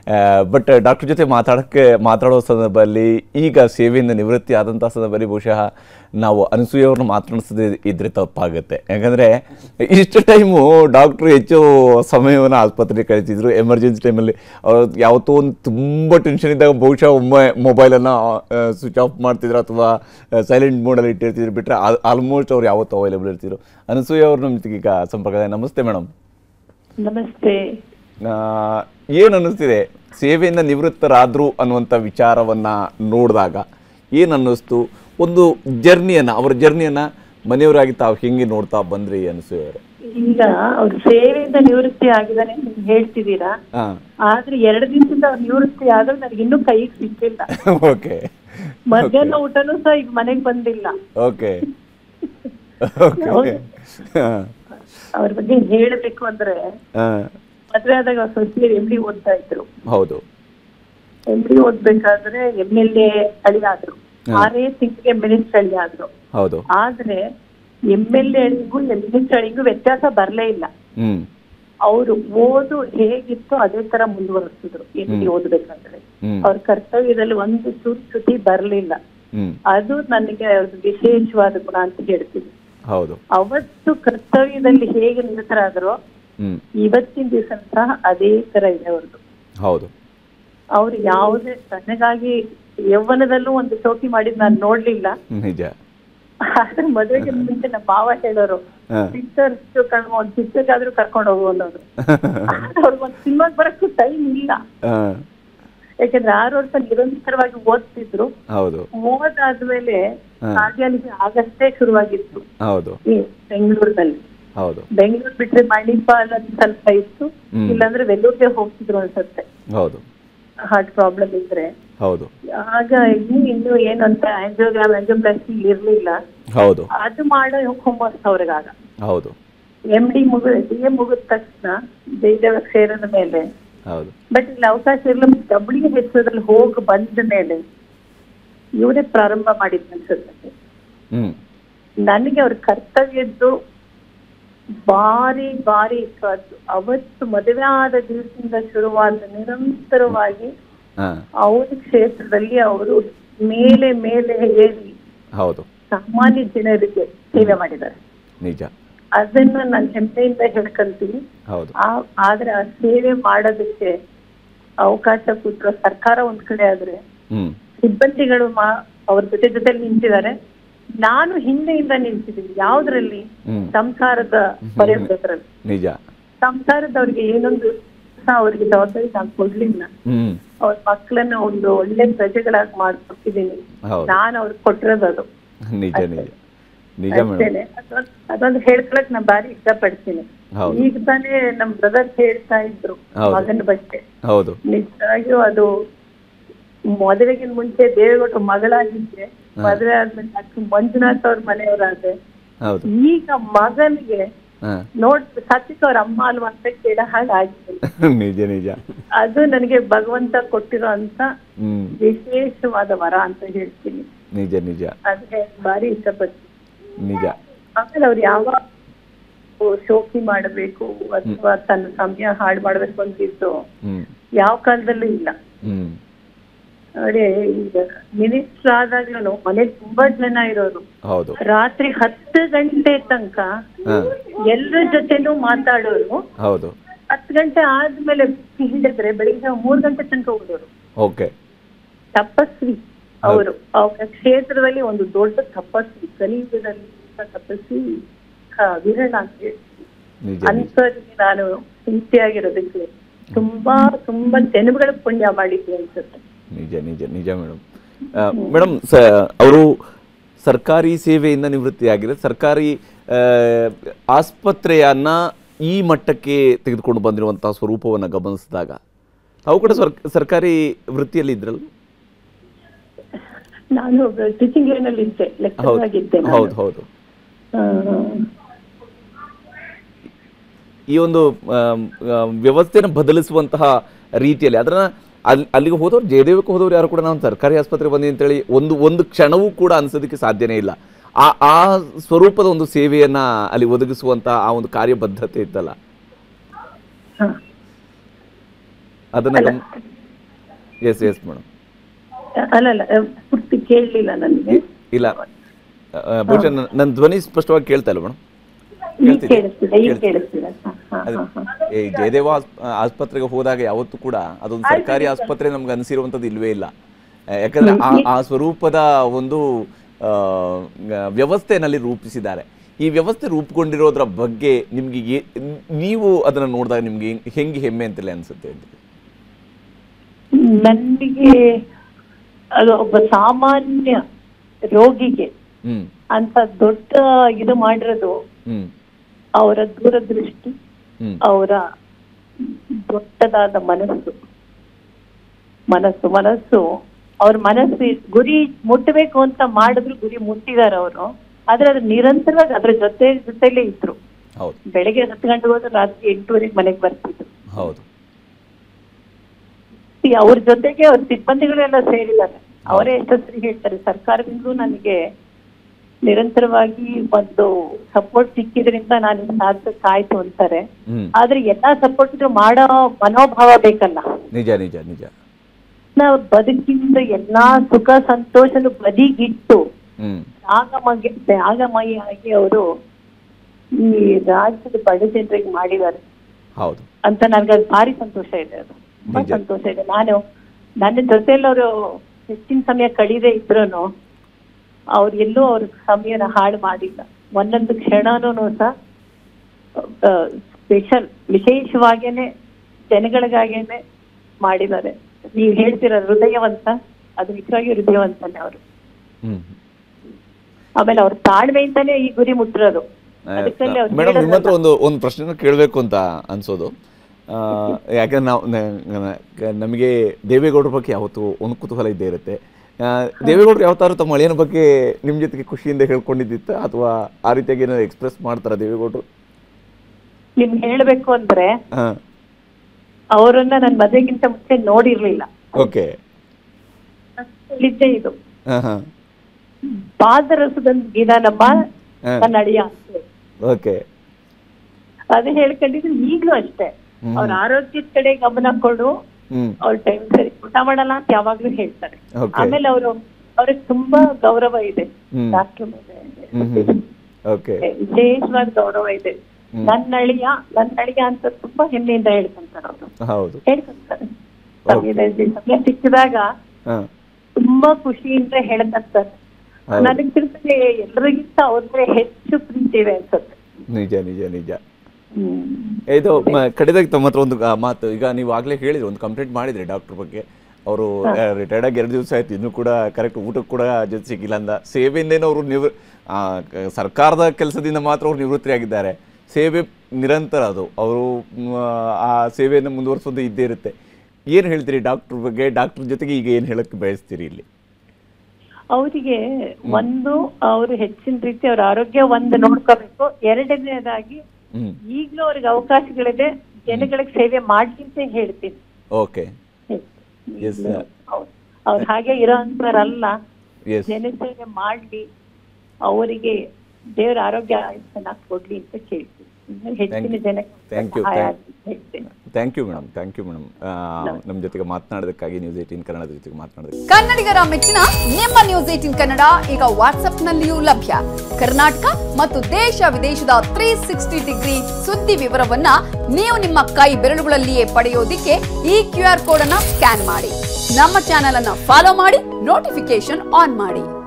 But doctor ಜೊತೆ ಮಾತಾಡೋಕ್ಕೆ ಮಾತಾಡೋ ಸಂದರ್ಭದಲ್ಲಿ ಈಗ ಸೇವೆಯಿಂದ ನಿವೃತ್ತಿ ಆದಂಥ ಸಂದರ್ಭದಲ್ಲಿ ಬಹುಶಃ ನಾವು ಅನಸೂಯವ್ರನ್ನ ಮಾತನಾಡಿಸದೇ ಇದ್ರೆ ತಪ್ಪಾಗುತ್ತೆ ಯಾಕಂದರೆ ಇಷ್ಟು ಟೈಮು ಡಾಕ್ಟ್ರು ಹೆಚ್ಚು ಸಮಯವನ್ನು ಆಸ್ಪತ್ರೆಗೆ ಕಳಿತಿದ್ರು ಎಮರ್ಜೆನ್ಸಿ ಟೈಮಲ್ಲಿ ಅವ್ರು ಯಾವತ್ತೋ ಒಂದು ತುಂಬ ಟೆನ್ಷನ್ ಇದ್ದಾಗ ಬಹುಶಃ ಒಮ್ಮೆ ಮೊಬೈಲನ್ನು ಸ್ವಿಚ್ ಆಫ್ ಮಾಡ್ತಿದ್ರು ಅಥವಾ ಸೈಲೆಂಟ್ ಮೋಡಲ್ಲಿ ಇಟ್ಟಿರ್ತಿದ್ರು ಬಿಟ್ಟರೆ ಆಲ್ಮೋಸ್ಟ್ ಅವ್ರು ಯಾವತ್ತೂ ಅವೈಲೇಬಲ್ ಇರ್ತಿದ್ರು ಅನಸೂಯ ಅವ್ರ ನಮ್ಮ ಜೊತೆಗೆ ಈಗ ಸಂಪರ್ಕ ನಮಸ್ತೆ ಮೇಡಮ್ ನಮಸ್ತೆ ಏನು ಅನ್ನಿಸ್ತಿದೆ ಸೇವೆಯಿಂದ ನಿವೃತ್ತರಾದರು ಅನ್ನುವಂಥ ವಿಚಾರವನ್ನು ನೋಡಿದಾಗ ಏನು ಅನ್ನಿಸ್ತು ಒಂದು ಜರ್ನಿಯನ್ನು ಅವರ ಜರ್ನಿಯನ್ನು ಮನೆಯವರಾಗಿ ತಾವು ಹೆಂಗೆ ನೋಡ್ತಾ ಬಂದ್ರಿ ಅನಸೂಯ ಅವರೇ ಈಗ ಅವ್ರು ಸೇವೆಯಿಂದ ನಿವೃತ್ತಿ ಆಗಿದಾನೆ ಅಂತ ನೀವ್ ಹೇಳ್ತಿದ್ದೀರಾ ಹಾಂ ಆದ್ರೆ ಎರಡು ದಿನದಿಂದ ಅವ್ರು ನಿವೃತ್ತಿ ಆದ್ರೆ ನನಗೆ ಇನ್ನೂ ಕೈಗೆ ಸಿಕ್ಕಿಲ್ಲ ಓಕೆ ಮಧ್ಯಾಹ್ನ ಊಟನೂ ಸಹ ಈಗ ಮನೆಗೆ ಬಂದಿಲ್ಲ ಓಕೆ ಓಕೆ ಓಕೆ ಹಾಂ ಅವ್ರ ಬಗ್ಗೆ ಹೇಳಬೇಕು ಅಂದ್ರೆ ಹಾಂ ಮದ್ವೆ ಆದಾಗ ಅವ್ರ ಸೊಸೆ ಎಂ ಡಿ ಓದ್ತಾ ಇದ್ರು ಹೌದು ಎಂ ಡಿ ಓದ್ಬೇಕಾದ್ರೆ ಎಂ ಎಲ್ ಎ ಅಳಿಯಾದ್ರು ಆರೇ ತಿಂಗಳಿಗೆ ಮಿನಿಸ್ಟರ್ ಅಳಿಯಾದ್ರು ಹೌದು ಆದ್ರೆ ಎಂ ಎಲ್ ಎಳಿಗೂ ಮಿನಿಸ್ಟರ್ ಅಳಿಗೂ ವ್ಯತ್ಯಾಸ ಬರ್ಲೇ ಇಲ್ಲ ಹ್ಞೂ ಅವರು ಓದು ಹೇಗಿತ್ತು ಅದೇ ತರ ಮುಂದುವರಿಸಿದ್ರು ಎಂ ಡಿ ಓದ್ಬೇಕಾದ್ರೆ ಹ್ಮ್. ಅವ್ರ ಕರ್ತವ್ಯದಲ್ಲಿ ಒಂದು ಚೂರು ಚ್ಯುತಿ ಬರ್ಲಿಲ್ಲ ಹ್ಞೂ ಅದು ನನಗೆ ಅವ್ರದ್ದು ವಿಶೇಷವಾದ ಗುಣ ಅಂತ ಹೇಳ್ತೀನಿ ಹೌದು ಅವತ್ತು ಕರ್ತವ್ಯದಲ್ಲಿ ಹೇಗೆ ನಿರತರಾದರೋ ಹ್ಞೂ ಇವತ್ತಿನ ದಿವಸ ಸಹ ಅದೇ ತರ ಇದೆ ಅವ್ರದ್ದು ಹೌದು ಅವ್ರು ಯಾವುದೇ ತನಗಾಗಿ ಯೌವನದಲ್ಲೂ ಒಂದು ಶೋಕಿ ಮಾಡಿದ್ ನಾನು ನೋಡ್ಲಿಲ್ಲ ನಿಜ ಆದ್ರೆ ಮದುವೆಗೆ ಮುಂಚೆ ನಮ್ಮ ಭಾವ ಹೇಳೋರು ಹಾಂ ಪಿಕ್ಚರ್ ಕರ್ಕೊಂಡು ಒಂದ್ ಪಿಕ್ಚರ್ಗಾದ್ರೂ ಕರ್ಕೊಂಡು ಹೋಗು ಅನ್ನೋರು ಅವ್ರಿಗೆ ಒಂದ್ ಸಿನಿಮಾಗ್ ಬರಕ್ಕೂ ಟೈಮ್ ಇಲ್ಲ ಹಾಂ ಯಾಕಂದ್ರೆ ಆರು ವರ್ಷ ನಿರಂತರವಾಗಿ ಓದ್ತಿದ್ರು ಹೌದು ಓದಾದ್ಮೇಲೆ ಹಾ. ಕಾರ್ಯಾಲಯ ಆಗಷ್ಟೇ ಶುರುವಾಗಿತ್ತು ಹೌದು ಈ ಬೆಂಗಳೂರಿನಲ್ಲಿ ಹೌದು ಬೆಂಗಳೂರು ಬಿಟ್ರೆ ಮಣಿಪಾಲ್ ಅಂತ ಸ್ವಲ್ಪ ಇತ್ತು ಹ್ಮ್. ಇಲ್ಲಾಂದ್ರೆ ವೆಲ್ಲೂರ್ಗೆ ಹೋಗ್ತಿದ್ರು ಅನ್ಸತ್ತೆ ಹೌದು ಹಾರ್ಟ್ ಪ್ರಾಬ್ಲಮ್ ಇದ್ರೆ ಹೌದು ಆಗ ಇನ್ನು ಇನ್ನು ಏನು ಅಂತ ಆಂಜಿಯೋಗ್ರಾಮ್ ಆಂಜಿಯೋಪ್ಲಾಸ್ಟಿ ಇರ್ಲಿಲ್ಲ ಹೌದು ಅದು ಮಾಡೋ ಹುಮ್ಮಸ್ ಅವ್ರಿಗಾಗ ಹೌದು ಎಂ ಡಿ ಮುಗಿದ ಡಿ ಎಂ ಮುಗಿದ ತಕ್ಷಣ ಜಯದೇವ ಸೇರಿದ ಮೇಲೆ ಹೌದು ಬಟ್ ಇಲ್ಲಿ ಅವಕಾಶ ಇಲ್ಲ ಡಬ್ಲ್ಯೂ ಹೆಚ್ ಅದ್ರಲ್ಲಿ ಹೋಗಿ ಬಂದ ಮೇಲೆ ಇವರೇ ಪ್ರಾರಂಭ ಮಾಡಿದ್ ಅನ್ಸುತ್ತೆ ಹ್ಮ್ ನನಗೆ ಅವ್ರ ಕರ್ತವ್ಯದ್ದು ಭಾರಿ ಭಾರಿ ಇತ್ತು ಅದು ಅವತ್ತು ಮದುವೆ ಆದ ದಿವಸದಿಂದ ಶುರುವಾದ ನಿರಂತರವಾಗಿ ಹಾ ಅವ್ರ ಕ್ಷೇತ್ರದಲ್ಲಿ ಅವರು ಮೇಲೆ ಮೇಲೆ ಏರಿ ಹೌದು ಸಾಮಾನ್ಯ ಜನರಿಗೆ ಸೇವೆ ಮಾಡಿದ್ದಾರೆ ನಿಜ ಅದನ್ನ ನಾನು ಹೆಮ್ಮೆಯಿಂದ ಹೇಳ್ಕೊಂತೀನಿ ಹೌದು ಆ- ಆದ್ರೆ ಆ ಸೇವೆ ಮಾಡೋದಕ್ಕೆ ಅವಕಾಶ ಕೊಟ್ಟರು ಸರ್ಕಾರ ಒಂದ್ ಕಡೆ ಆದ್ರೆ ಹ್ಮ್ ಸಿಬ್ಬಂದಿಗಳು ಮಾ ಅವ್ರ ಜೊತೆ ಜೊತೆಲಿ ನಿಂತಿದ್ದಾರೆ ನಾನು ಹಿಂದೆಯಿಂದ ನಿಂತಿದ್ದೀನಿ ಯಾವ್ದ್ರಲ್ಲಿ ಹ್ಮ್ ಸಂಸಾರದ ಪರ್ಯಂತರಲ್ಲಿ ನಿಜ ಸಂಸಾರದವ್ರಿಗೆ ಏನೊಂದು ಸಹ ಅವ್ರಿಗೆ ಜವಾಬ್ದಾರಿ ನಾನು ಕೊಡ್ಲಿಲ್ಲ ಹ್ಮ್ ಅವ್ರ ಮಕ್ಕಳನ್ನ ಒಂದು ಒಳ್ಳೆ ಪ್ರಜೆಗಳಾಗಿ ಮಾಡ್ಕೊಟ್ಟಿದ್ದೀನಿ ಹೌದು ನಾನು ಅವ್ರಿಗೆ ಕೊಟ್ಟಿರೋದು ಅದು ನಿಜ ನಿಜ ನಿಜ ಮೇಡಮ್ ಅಷ್ಟೇನೆ ಅದೊಂದ್- ಅದೊಂದು ಹೇಳ್ಕೊಳಕ್ ನಾನು ಬಾರಿ ಇಷ್ಟಪಡ್ತೀನಿ ಹೌದು. ಈಗ ತಾನೇ ನಮ್ ಬ್ರದರ್ ಹೇಳ್ತಾ ಇದ್ರು ಹೌದು. ಮಗನ ಬಗ್ಗೆ ಹೌದು ನಿಜವಾಗಿಯೂ ಅದು ಮದುವೆಗಿನ ಮುಂಚೆ ದೇವೇಗೌಡರು ಮಗಳಾಗಿದ್ದೆ ಮದುವೆ ಆದ್ಮೇಲೆ ಅಕ್ಕ ಮಂಜುನಾಥ್ ಅವ್ರ ಮನೆಯವರಾದೆ ಹೌದು ಈಗ ಮಗನಿಗೆ ಹಾ ನೋಡ್ ಸತ್ಯಕ್ಕೆ ಅವ್ರ ಅಮ್ಮ ಅಲ್ವಾ ಅಂತ ಕೇಳ ಹಾಗಾಗಿದೆ ನಿಜ ನಿಜ ಅದು ನನಗೆ ಭಗವಂತ ಕೊಟ್ಟಿರೋ ಅಂತ ಹ್ಮ್ ವಿಶೇಷವಾದ ವರ ಅಂತ ಹೇಳ್ತೀನಿ ನಿಜ ನಿಜ ಅದೇ ಬಾರಿ ಇಷ್ಟಪಡ್ತೀನಿ ನಿಜ ಆಮೇಲೆ ಅವ್ರು ಯಾವಾಗ ಶೋಕಿ ಮಾಡಬೇಕು ಅಥವಾ ತನ್ನ ಸಮಯ ಹಾಳು ಮಾಡ್ಬೇಕು ಅಂತಿದ್ದು ಹ್ಮ್ ಯಾವ ಕಾಲದಲ್ಲೂ ಇಲ್ಲ ಹ್ಮ್ ನೋಡಿ ಈಗ ಮಿನಿಸ್ಟರ್ ಆದಾಗ್ಲೂ ಮನೆ ತುಂಬಾ ಜನ ಇರೋರು ಹೌದು ರಾತ್ರಿ ಹತ್ತು ಗಂಟೆ ತನಕ ಹಾ ಎಲ್ಲರ ಜೊತೆನೂ ಮಾತಾಡೋರು ಹೌದು ಹತ್ತು ಗಂಟೆ ಆದ್ಮೇಲೆ ಹಿಡಿದ್ರೆ ಬೆಳಿಗ್ಗೆ ಮೂರ್ ಗಂಟೆ ತನಕ ಹೋಗೋರು ಓಕೆ ತಪಸ್ವಿ ಅವರು ಅವರ ಕ್ಷೇತ್ರದಲ್ಲಿ ಒಂದು ದೊಡ್ಡ ತಪಸ್ವಿ ಕಲಿಯುಗದಲ್ಲಿ ತಪಸ್ವಿ ಕ- ವಿರಳ ಅಂತ ಹೇಳ್ತೀನಿ ನಿಜ ನಿಜ ಅಂಥವ್ರಿಗೆ ನಾನು ಹಿಂಸೆಯಾಗಿರೋದಕ್ಕೆ ತುಂಬಾ ತುಂಬಾ ಜನ್ಮಗಳ ಪುಣ್ಯ ಮಾಡಿದ್ವಿ ಅನ್ಸುತ್ತೆ ನಿಜ ನಿಜ ನಿಜ ಮೇಡಮ್ ಮೇಡಮ್ ಸ ಅವರು ಸರ್ಕಾರಿ ಸೇವೆಯಿಂದ ನಿವೃತ್ತಿಯಾಗಿದೆ ಸರ್ಕಾರಿ ಆ, ಆಸ್ಪತ್ರೆಯನ್ನ ಈ ಮಟ್ಟಕ್ಕೆ ತೆಗೆದುಕೊಂಡು ಬಂದಿರುವಂತಹ ಸ್ವರೂಪವನ್ನು ಗಮನಿಸಿದಾಗ ತಾವು ಕೂಡ ಸರ್ ಸರ್ಕಾರಿ ವೃತ್ತಿಯಲ್ಲಿ ಇದ್ರಲ್ಲ ನಾನು ಟೀಚಿಂಗ್ ಲೈನಲ್ಲಿ ಇದ್ದೆ ಲೆಕ್ಚರ್ ಹೌದು ಆಗಿದ್ದೆ ನಾನು. ಹೌದು ಹೌದು ಆ, ಈ ಒಂದು ಆಮ್, ಆಮ್, ವ್ಯವಸ್ಥೆನ ಬದಲಿಸುವಂತಹ ರೀತಿಯಲ್ಲಿ ಅದನ್ನ ಅಲ್ಲಿ ಅಲ್ಲಿಗೆ ಹೋದವ್ರು ಜಯದೇವಕ್ಕೆ ಹೋದವ್ರು ಯಾರು ಕೂಡ ನಾನು ಸರ್ಕಾರಿ ಆಸ್ಪತ್ರೆ ಬಂದಿ ಅಂತೇಳಿ ಒಂದು ಒಂದು ಕ್ಷಣವೂ ಕೂಡ ಅನ್ಸೋದಕ್ಕೆ ಸಾಧ್ಯನೇ ಇಲ್ಲ ಆ ಆ ಸ್ವರೂಪದ ಒಂದು ಸೇವೆಯನ್ನ ಅಲ್ಲಿ ಒದಗಿಸುವಂತ ಆ ಒಂದು ಕಾರ್ಯಬದ್ಧತೆ ಇತ್ತಲ್ಲ ಹ. ಅದನ್ನ ಗಮ್- ಎಸ್ ಎಸ್ ಮೇಡಮ್ ಅಲ್ಲ ಅಲ್ಲ ಅಹ್, ಪೂರ್ತಿ ಕೇಳಲಿಲ್ಲ ನನಗೆ ಇಲ್ಲ ಆ, ಬಹುಶಃ ನನ್ನ- ನನ್ನ ಧ್ವನಿ ಸ್ಪಷ್ಟವಾಗಿ ಕೇಳ್ತಾ ಇಲ್ಲ ಮೇಡಮ್ ಈಗ ಕೇಳಿಸ್ತಿದೆ ಈಗ ಕೇಳಿಸ್ತಿದೆ ಹಾ, ಹಾ, ಅದೇ ಹಾ, ಹಾ. ಈ ಜಯದೇವ ಆಸ್- ಆಸ್ಪತ್ರೆಗೆ ಹೋದಾಗ ಯಾವತ್ತೂ ಕೂಡ ಅದೊಂದು ಸರ್ಕಾರಿ ಆಸ್ಪತ್ರೆ ನಮ್ಗೆ ಅನಿಸಿರುವಂಥದ್ದು ಇಲ್ವೇ ಇಲ್ಲ ಆ, ಯಾಕಂದ್ರೆ ಆ ಆ ಸ್ವರೂಪದ ಒಂದು ಆ, ಗ- ವ್ಯವಸ್ಥೆನಲ್ಲಿ ರೂಪಿಸಿದ್ದಾರೆ ಈ ವ್ಯವಸ್ಥೆ ರೂಪುಗೊಂಡಿರೋದ್ರ ಬಗ್ಗೆ ನಿಮ್ಗೆ ಏ- ನೀವು ಅದನ್ನ ನೋಡಿದಾಗ ನಿಮ್ಗೆ ಹೆಂಗ್- ಹೆಂಗೆ ಹೆಮ್ಮೆ ಅಂತಲೇ ಅನ್ಸುತ್ತೆ ಅಂತ ನನಗೆ ಅದು ಒಬ್ಬ ಸಾಮಾನ್ಯ ರೋಗಿಗೆ ಹ್ಮ್ ಅಂತ ದೊಡ್ಡ ಇದು ಮಾಡಿರೋದು ಹ್ಮ್ ಅವರ ದೂರದೃಷ್ಟಿ ಹ್ಮ್ ಅವರ ದೊಡ್ಡದಾದ ಮನಸ್ಸು ಮನಸ್ಸು ಮನಸ್ಸು ಅವ್ರ ಮನಸ್ಸು ಗುರಿ ಮುಟ್ಟಬೇಕು ಅಂತ ಮಾಡಿದ್ರು ಗುರಿ ಮುಟ್ಟಿದಾರೆ ಅವರು ಆದ್ರೆ ಅದು ನಿರಂತರವಾಗಿ ಅದ್ರ ಜೊತೆ ಜೊತೆಲೇ ಇದ್ರು ಹೌದು ಬೆಳಗ್ಗೆ ಹತ್ತು ಗಂಟೆಗೆ ಹೋದ್ರೆ ರಾತ್ರಿ ಎಂಟುವರೆಗೆ ಮನೆಗೆ ಬರ್ತಿದ್ರು ಹೌದು ಈ ಅವ್ರ ಜೊತೆಗೆ ಅವ್ರ ಸಿಬ್ಬಂದಿಗಳೆಲ್ಲ ಸೇರಿದ್ದಾರೆ ಅವರೇ ಎಷ್ಟೊತ್ತಿಗೆ ಹೇಳ್ತಾರೆ ಸರ್ಕಾರದಿಂದಲೂ ನನಗೆ ನಿರಂತರವಾಗಿ ಒಂದು ಸಪೋರ್ಟ್ ಸಿಕ್ಕಿದ್ರಿಂದ ನಾನು ಸಾಧಿಸಕ್ಕಾಯ್ತು ಅಂತಾರೆ ಹ್ಮ್ ಆದ್ರೆ ಎಲ್ಲಾ ಸಪೋರ್ಟ್ ಇದ್ರು ಮಾಡೋ ಮನೋಭಾವ ಬೇಕಲ್ಲ ನಿಜ ನಿಜ ನಿಜ ನಾವು ಬದುಕಿಂದ ಎಲ್ಲಾ ಸುಖ ಸಂತೋಷನು ಬದಿಗಿಟ್ಟು ಹ್ಮ್ ತ್ಯಾಗಮಗೆ ತ್ಯಾಗಮಯಿಯಾಗಿ ಅವರು ಈ ರಾಜ್ಯದ ಬಡ ಜನರಿಗೆ ಮಾಡಿದ್ದಾರೆ ಹೌದು ಅಂತ ನನ್ಗೆ ಅದು ಭಾರಿ ಸಂತೋಷ ಇದೆ ಅದು ತುಂಬಾ ನಿಜ. ಸಂತೋಷ ಇದೆ ನಾನು ನನ್ನ ಜೊತೆಲಿ ಅವರು ಹೆಚ್ಚಿನ ಸಮಯ ಕಳೀದೇ ಇದ್ರೂ ಅವ್ರು ಎಲ್ಲೂ ಅವ್ರ ಸಮಯನ ಹಾಳು ಮಾಡಿಲ್ಲ ಒಂದೊಂದು ಕ್ಷಣನೂ ಸಹ ಸ್ಪೆಷಲ್ ವಿಶೇಷವಾಗೇನೆ ಜನಗಳಿಗಾಗೇನೆ ಮಾಡಿದ್ದಾರೆ ನೀವು ಹೇಳ್ತೀರ ಹೃದಯವಂತ ಅದು ನಿಜವಾಗಿ ಹೃದಯವಂತನೇ ಅವರು ಹ್ಮ್ ಆಮೇಲೆ ಅವ್ರ ತಾಳ್ಮೆಯಿಂದಲೇ ಈ ಗುರಿ ಮುಟ್ಟಿರೋದು ಅದಕ್ಕಲ್ಲಿ ಅವ್ರು ಮೇಡಮ್ ನಿಮ್ಮ ಹತ್ರ ಹೇಳೋದಲ್ಲ. ಒಂದು ಒಂದು ಪ್ರಶ್ನೆನ ಕೇಳಬೇಕು ಅಂತ ಅನ್ಸೋದು ಆ, ಯಾಕಂದ್ರೆ ನಾವು ನ- ನ- ನಮಗೆ ದೇವೇಗೌಡರ ಬಗ್ಗೆ ಯಾವತ್ತು ಒಂದು ಕುತೂಹಲ ಇದ್ದೇ ಇರುತ್ತೆ ಆ, ದೇವೇಗೌಡರು ಯಾವತ್ತಾದ್ರು ತಮ್ಮ ಅಳಿಯನ ಬಗ್ಗೆ ನಿಮ್ಮ ಜೊತೆಗೆ ಖುಷಿಯಿಂದ ಹೇಳ್ಕೊಂಡಿದ್ದಿತ್ತ ಅಥವಾ ಆ ರೀತಿಯಾಗಿ ಏನಾದ್ರು ಎಕ್ಸ್ಪ್ರೆಸ್ ಮಾಡ್ತಾರ ದೇವೇಗೌಡರು ನಿಮ್ಗೆ ಹೇಳ್ಬೇಕು ಅಂದ್ರೆ ಹಾ ಅವರನ್ನ ನನ್ನ ಮದುವೆಗಿಂತ ಮುಂಚೆ ನೋಡಿರ್ಲಿಲ್ಲ ಓಕೆ ಹೇಳಿದ್ದೆ ಇದು ಹಾ ಹಾ ಪಾದರಸದೊಂದು ಗಿಡ ನಮ್ಮ ಹಾ. ನನ್ನ ಅಳಿಯ ಅಂತ. ಓಕೆ ಅದೇ ಹೇಳ್ಕೊಂಡಿದ್ರು ಈಗ್ಲೂ ಅಷ್ಟೇ ಹ್ಮ್. ಅವ್ರ ಆರೋಗ್ಯದ ಕಡೆ ಗಮನ ಕೊಡು ಹ್ಮ್ ಅವ್ರ ಟೈಮ್ ಸರಿ ಊಟ ಮಾಡಲ್ಲ ಅಂತ ಯಾವಾಗ್ಲೂ ಹೇಳ್ತಾರೆ Okay. ಆಮೇಲೆ ಅವರು ಅವ್ರಿಗೆ ತುಂಬಾ ಗೌರವ ಇದೆ ಹ್ಮ್. ಡಾಕ್ಟರ್ ಮೇಲೆ ಹ್ಮ್ ಹ್ಮ್ ಓಕೆ ವಿಶೇಷವಾದ ಗೌರವ ಇದೆ ಹ್ಮ್. ನನ್ನ ಅಳಿಯ ನನ್ನ ಅಳಿಯ ಅಂತ ತುಂಬಾ ಹೆಮ್ಮೆಯಿಂದ ಹೇಳ್ಕೊಂತಾರೆ ಅವರು ಹೌದು ಹೇಳ್ಕೊಂತಾರೆ ಸಮಯದ ಸಮಯ ಸಿಕ್ಕಿದಾಗ ಹಾ ತುಂಬಾ ಖುಷಿಯಿಂದ ಹೇಳ್ತಾರೆ ಹೌದು. ನನಗ್ ತಿಳ್ಸದೆ ಎಲ್ಲರಿಗಿಂತ ಅವ್ರಿಗೆ ಹೆಚ್ಚು ಪ್ರೀತಿ ಇದೆ ಅನ್ಸುತ್ತೆ ನಿಜ ನಿಜ ನಿಜ ಹ್ಮ್. ಇದು ಮ- ಕಡೆದಾಗಿ ತಮ್ಮ ಹತ್ರ ಒಂದು ಆ, ಮಾತು ಈಗ ನೀವು ಆಗ್ಲೇ ಹೇಳಿದ್ರಿ ಒಂದು ಕಂಪ್ಲೇಂಟ್ ಮಾಡಿದ್ರಿ ಡಾಕ್ಟರ್ ಬಗ್ಗೆ ಅವರು ರಿಟೈರ್ಡ್ ಆಗಿ ಎರಡು ದಿವಸ ಆಯ್ತು ಇನ್ನೂ ಕೂಡ ಕರೆಕ್ಟ್ ಊಟಕ್ಕೆ ಕೂಡ ಜೊತೆ ಸಿಕ್ಕಿಲ್ಲ ಅಂದ ಸೇವೆಯಿಂದೇನೋ ಅವರು ನಿವೃ ಆ, ಕ- ಸರ್ಕಾರದ ಕೆಲಸದಿಂದ ಮಾತ್ರ ಅವರು ನಿವೃತ್ತಿಯಾಗಿದ್ದಾರೆ ಸೇವೆ ನಿರಂತರ ಅದು ಅವರು ಮ್, ಆ ಸೇವೆಯನ್ನು ಮುಂದುವರಿಸೋದು ಇದ್ದೇ ಇರುತ್ತೆ ಏನು ಹೇಳ್ತೀರಿ ಡಾಕ್ಟರ್ ಬಗ್ಗೆ ಡಾಕ್ಟರ್ ಜೊತೆಗೆ ಈಗ ಏನು ಹೇಳಕ್ಕೆ ಬಯಸ್ತೀರಿ ಇಲ್ಲಿ ಅವರಿಗೆ ಒಂದು ಅವರು ಹೆಚ್ಚಿನ ರೀತಿ ಅವ್ರ ಆರೋಗ್ಯ ಒಂದು ನೋಡ್ಕೋಬೇಕು ಎರಡನೇದಾಗಿ ಹ್ಮ್ ಈಗ್ಲೂ ಅವ್ರಿಗೆ ಅವಕಾಶಗಳಿದೆ ಜನಗಳಿಗೆ ಸೇವೆ ಮಾಡ್ಲಿ ಅಂತ ಹೇಳ್ತೀನಿ ಓಕೆ Yes, sir. ಹೌದು ಅವ್ರು ಹಾಗೆ ಇರೋ ಅಂತವ್ರಲ್ಲ ಎಸ್ ಜನಸೇವೆ ಮಾಡ್ಲಿ ಅವರಿಗೆ ದೇವರ ಆರೋಗ್ಯ ಚೆನ್ನಾಗಿ ಕೊಡ್ಲಿ ಅಂತ ಕೇಳ್ತೀನಿ ಇನ್ನು ಹೆಚ್ಚಿನ you. ಜನಕ್ಕೆ Thank you. ಸಹಾಯ Thank- ಆಗ್ಲಿ ಅಂತ ಹೇಳ್ತೀನಿ thank you madam thank you madam ನಮ್ಮ ಜೊತೆಗೆ ಮಾತನಾಡೋದಕ್ಕಾಗಿ ನ್ಯೂಸ್ ಏಟೀನ್ ಕನ್ನಡದ ಜೊತೆಗೆ ಮಾತನಾಡೋದಕ್ಕೆ ಕನ್ನಡಿಗರ ಮೆಚ್ಚಿನ ನಿಮ್ಮ ನ್ಯೂಸ್ ಏಟಿನ್ ಕನ್ನಡ ಈಗ ವಾಟ್ಸ್ಆಪ್ನಲ್ಲಿಯೂ ಲಭ್ಯ ಕರ್ನಾಟಕ ಮತ್ತು ದೇಶ ವಿದೇಶದ ತ್ರೀ ಸಿಕ್ಸ್ಟಿ ಡಿಗ್ರಿ ಸುದ್ದಿ ವಿವರವನ್ನ ನೀವು ನಿಮ್ಮ ಕೈ ಬೆರಳುಗಳಲ್ಲಿಯೇ ಪಡೆಯೋದಿಕ್ಕೆ ಈ ಕ್ಯೂ ಆರ್ ಕೋಡ್ ಅನ್ನ ಸ್ಕ್ಯಾನ್ ಮಾಡಿ ನಮ್ಮ ಚಾನೆಲ್ ಅನ್ನ ಫಾಲೋ ಮಾಡಿ ನೋಟಿಫಿಕೇಶನ್ ಆನ್ ಮಾಡಿ